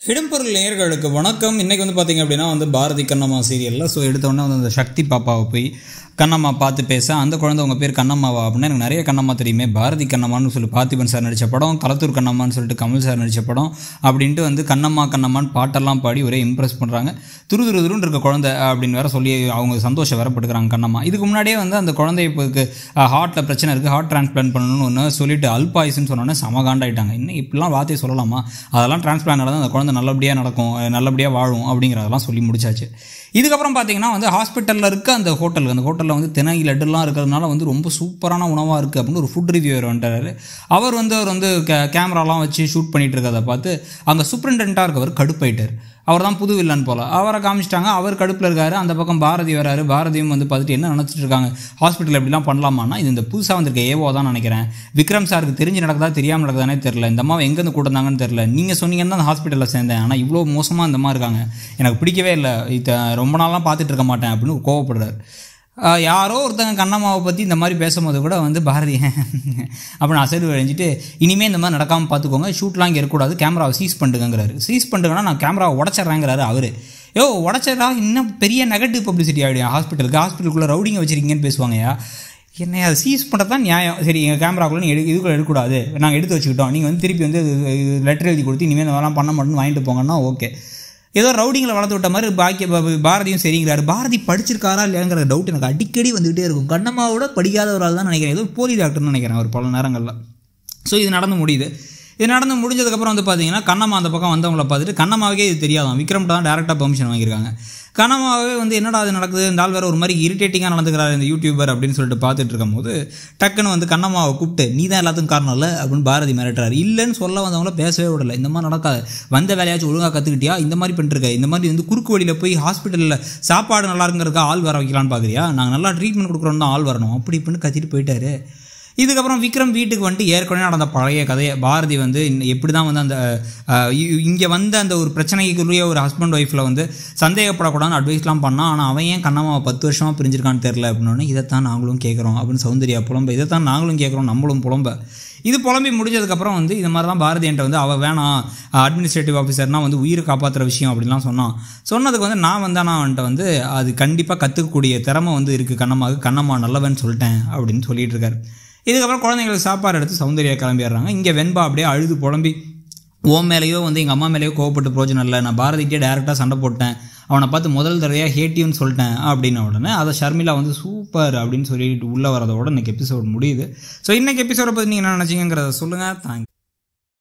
இடம்பொருள் நேயர்களுக்கு வணக்கம் இன்னைக்கு வந்து பார்த்தீங்க அப்படின்னா வந்து பாரதி கண்ணம்மா சீரியலில் ஸோ எடுத்தோடனே வந்து அந்த சக்தி பாப்பாவை போய் கண்ணம்மா பார்த்து பேச அந்த குழந்தை உங்கள் பேர் கண்ணம்மாவா அப்படின்னா எனக்கு நிறைய கண்ணம்மா தெரியுமே பாரதி கண்ணம்மான்னு சொல்லி பார்த்திபன் சார் நடித்த படம் களத்தூர் கண்ணம்மான்னு சொல்லிட்டு கமல் சார் நடித்த படம் அப்படின்ட்டு வந்து கண்ணம்மா கண்ணம்மான்னு பாட்டெல்லாம் பாடி ஒரே இம்ப்ரெஸ் பண்ணுறாங்க துரு துரு துருன்னு இருக்க குழந்தை அப்படின்னு வேற சொல்லி அவங்க சந்தோஷம் வரப்பட்டுக்கிறாங்க கண்ணம்மா இதுக்கு முன்னாடியே வந்து அந்த குழந்தை இப்போ ஹார்ட்டில் பிரச்சனை இருக்குது ஹார்ட் டிரான்ஸ்பிளான்ட் பண்ணணும்னு ஒன்று சொல்லிட்டு அல்பாயுஸ்ன்னு சொன்னோன்னே சமகாண்டாயிட்டாங்க இன்னும் இப்படிலாம் வார்த்தையை சொல்லலாமா அதெல்லாம் டிரான்ஸ்பிளான்ட் நடந்தால் அந்த குழந்தை நல்லபடியாக நடக்கும் நல்லபடியாக வாழும் அப்படிங்கிறதெல்லாம் சொல்லி முடிச்சாச்சு இதுக்கப்புறம் பார்த்தீங்கன்னா வந்து ஹாஸ்பிட்டலில் இருக்க அந்த ஹோட்டல் அந்த ஹோட்டலில் வந்து திணை லட்டுலாம் இருக்கிறதுனால வந்து ரொம்ப சூப்பரான உணவாக இருக்குது அப்படின்னு ஒரு ஃபுட் ரிவ்யூவர் வந்துட்டாரு அவர் வந்து அவர் வந்து கே கேமராலாம் வச்சு ஷூட் பண்ணிட்டு இருக்கிறத பார்த்து அங்கே சூப்பரிண்டென்ட்டாக இருக்கவர் கடுப்பாயிட்டார் அவர் தான் புது வில்லன் போல் அவரை காமிச்சிட்டாங்க அவர் கடுப்பில் இருக்காரு அந்த பக்கம் பாரதி வராரு பாரதியும் வந்து பார்த்துட்டு என்ன நினச்சிட்டு இருக்காங்க ஹாஸ்பிட்டல் எப்படிலாம் பண்ணலாமான்னா இது இந்த புதுசாக வந்திருக்க ஏவோ தான் நினைக்கிறேன் விக்ரம் சாருக்கு தெரிஞ்சு நடக்குதா தெரியாமல் நடக்குதானே தெரில இந்த அம்மாவை எங்கேருந்து கூட்டிருந்தாங்கன்னு தெரில நீங்கள் சொன்னீங்கன்னா தான் அந்த ஹாஸ்பிட்டலில் சேர்ந்தேன் ஆனால் இவ்வளோ மோசமாக இந்த மாதிரி இருக்காங்க எனக்கு பிடிக்கவே இல்லை இதை ரொம்ப நாளாக பார்த்துட்டு இருக்க மாட்டேன் அப்படின்னு கோவப்படுறாரு ஆஹ் யாரோ ஒருத்தங்க கண்ணம்மாவை பற்றி இந்த மாதிரி பேசும்போது கூட வந்து பாரதி அப்படின்னு அசடு வழிஞ்சிட்டு இனிமேல் இந்த மாதிரி நடக்காமல் பார்த்துக்கோங்க ஷூட்லாம் இங்கே இருக்கக்கூடாது கேமராவை சீஸ் பண்ணுங்கிறாரு சீஸ் பண்ணுங்கன்னா நான் கேமராவை உடச்சிட்றேங்கிறாரு அவர் யோ உடச்சதா இன்னும் பெரிய நெகட்டிவ் பப்ளிசிட்டி ஆகிடும் ஹாஸ்பிட்டலுக்கு ஹாஸ்பிட்டலுக்குள்ளே ரவுடிங்க வச்சிருக்கீங்கன்னு பேசுவாங்கயா என்னை அதை சீஸ் பண்ணுறது தான் நியாயம் சரி எங்கள் கேமராக்குள்ளே நீ எடு இதுக்குள்ள எடுக்கக்கூடாது நாங்கள் எடுத்து வச்சுக்கிட்டோம் நீங்கள் வந்து திருப்பி வந்து லெட்டர் எழுதி கொடுத்து இனிமேல் இதெல்லாம் பண்ண மாட்டேன்னு வாங்கிட்டு போங்கன்னா ஓகே ஏதோ ரவுடிங்களை வளர்த்து விட்ட மாதிரி பாக்கிய பா- பாரதியும் சரிங்கிறாரு பாரதி படிச்சிருக்காரா இல்லையாங்கிற டவுட் எனக்கு அடிக்கடி வந்துகிட்டே இருக்கும் கண்ணம்மாவோட படிக்காத ஒரு ஆள் தான் நினைக்கிறேன் ஏதோ போலி டாக்டர்னு நினைக்கிறேன் ஒரு பல நேரங்களில் ஸோ இது நடந்து முடியுது இது நடந்து முடிஞ்சதுக்கப்புறம் வந்து பார்த்தீங்கன்னா கண்ணம்மா அந்த பக்கம் வந்தவங்கள பார்த்துட்டு கண்ணம்மாவுக்கே இது தெரியாதான் விக்ரம்கிட்ட தான் டேரெக்டாக பெர்மிஷன் வாங்கியிருக்காங்க கண்ணம்மாவே வந்து என்னடா அது நடக்குது இந்த ஆள் வேற ஒரு மாதிரி இரிட்டேட்டிங்காக நடந்துக்கிறாரு இந்த யூடியூபர் அப்படின்னு சொல்லிட்டு பார்த்துட்டு இருக்கும்போது டக்குன்னு வந்து கண்ணம்மாவை கூப்பிட்டு நீ தான் எல்லாத்துக்கும் காரணம் இல்லை அப்படின்னு பாரதி மிரட்டுறாரு இல்லைன்னு சொல்ல வந்தவங்கள பேசவே விடல இந்த மாதிரி நடக்காது வந்த வேலையாச்சும் ஒழுங்காக கற்றுக்கிட்டியா இந்த மாதிரி பண்ணிருக்க இந்த மாதிரி வந்து குறுக்கு வழியில் போய் ஹாஸ்பிட்டலில் சாப்பாடு நல்லா இருக்குங்கிறதுக்கு ஆள் வர வைக்கலான்னு பார்க்குறியா நாங்கள் நல்லா ட்ரீட்மெண்ட் கொடுக்குறோம் தான் ஆள் வரணும் அப்படி இப்படின்னு கத்திட்டு போயிட்டாரு இதுக்கப்புறம் விக்ரம் வீட்டுக்கு வந்துட்டு ஏற்கனவே நடந்த பழைய கதையை பாரதி வந்து இன்ன- எப்படி தான் வந்து அந்த இங்கே வந்த அந்த ஒரு பிரச்சனைக்குரிய ஒரு ஹஸ்பண்ட் ஒய்ஃபில் வந்து சந்தேகப்படக்கூடாதுன்னு அட்வைஸ்லாம் பண்ணான் ஆனால் அவன் ஏன் கண்ணம்மாவை பத்து வருஷமாக பிரிஞ்சிருக்கான்னு தெரில அப்படின்னு இதைத்தான் நாங்களும் கேட்குறோம் அப்படின்னு சௌந்தர்யா புலம்ப இதைத்தான் நாங்களும் கேட்குறோம் நம்மளும் புலம்ப இது புலம்பி முடிஞ்சதுக்கப்புறம் வந்து இது மாதிரி தான் பாரதி என்கிட்ட வந்து அவள் வேணாம் அட்மினிஸ்ட்ரேட்டிவ் ஆஃபீஸர்னா வந்து உயிரை காப்பாற்றுற விஷயம் அப்படின்லாம் சொன்னான் சொன்னதுக்கு வந்து நான் வந்தானா அவன்கிட்ட வந்து அது கண்டிப்பாக கற்றுக்கக்கூடிய திறமை வந்து இருக்குது கண்ணம்மாவுக்கு கண்ணம்மா நல்லவன்னு சொல்லிட்டேன் அப்படின்னு சொல்லிட்டு இருக்காரு இதுக்கப்புறம் குழந்தைங்களுக்கு சாப்பாடு எடுத்து சௌந்தர்யா கிளம்பிடுறாங்க இங்கே வெண்பா அப்படியே அழுது புலம்பி ஓம் மேலேயோ வந்து எங்கள் அம்மா மேலேயோ கோவப்பட்டு பிரோஜனம் இல்லை நான் பாரதிக்கே டேரெக்டாக சண்டை போட்டேன் அவனை பார்த்து முதல் தடவையாக ஹேட்டியூன்னு சொல்லிட்டேன் அப்படின்ன உடனே அதை ஷர்மிளா வந்து சூப்பர் அப்படின்னு சொல்லிட்டு உள்ளே வரதோட இன்னைக்கு எபிசோட் முடியுது ஸோ இன்னைக்கு எபிசோடை பற்றி நீங்கள் என்ன நினச்சிங்கிறத சொல்லுங்கள் தேங்க்ஸ்